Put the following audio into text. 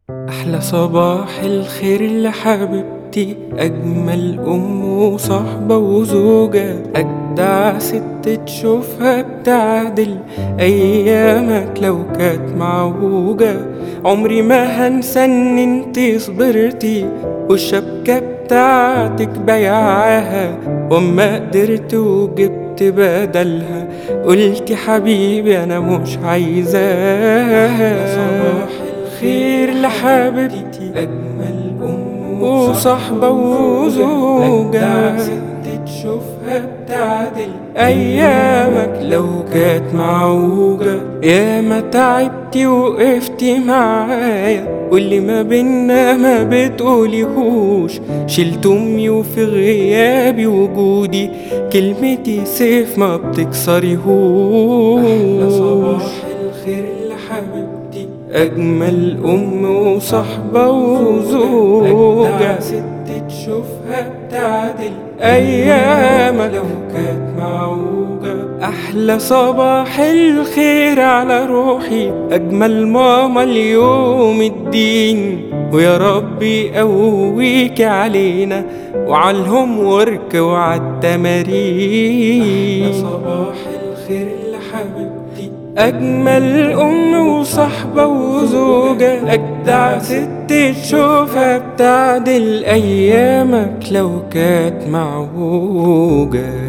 أحلى صباح الخير لحبيبتي أجمل أم وصحبة وزوجة أجدع ست تشوفها بتعدل أيامك لو كانت معوجة عمري ما هنسى إن انتي صبرتي والشبكة بتاعتك بيعاها وما قدرت وجبت بدلها قلت حبيبي أنا مش عايزاها صباح الخير لحبيبتي أجمل أم وصحبة وزوجة ست تشوفها بتعدل أيامك لو كانت معوجة يا ما تعبتي وقفتي معايا واللي ما بينا ما بتقوليهوش شلت أمي وفي غيابي وجودي كلمتي سيف ما بتكسريهوش أحلى صباح الخير لحبيبتي أجمل أم وصحبة وزوجة ست تشوفها بتعدل أيامك لو كانت معوجة أحلى صباح الخير على روحي أجمل ماما اليوم الدين ويا ربي يقويك علينا وعلى الهوم ورك وعلى التمارين أحلى صباح الخير لحبيبتي أجمل أم وصحبة وزوجة أجدع ست تشوفها بتعدل أيامك لو كانت معوجة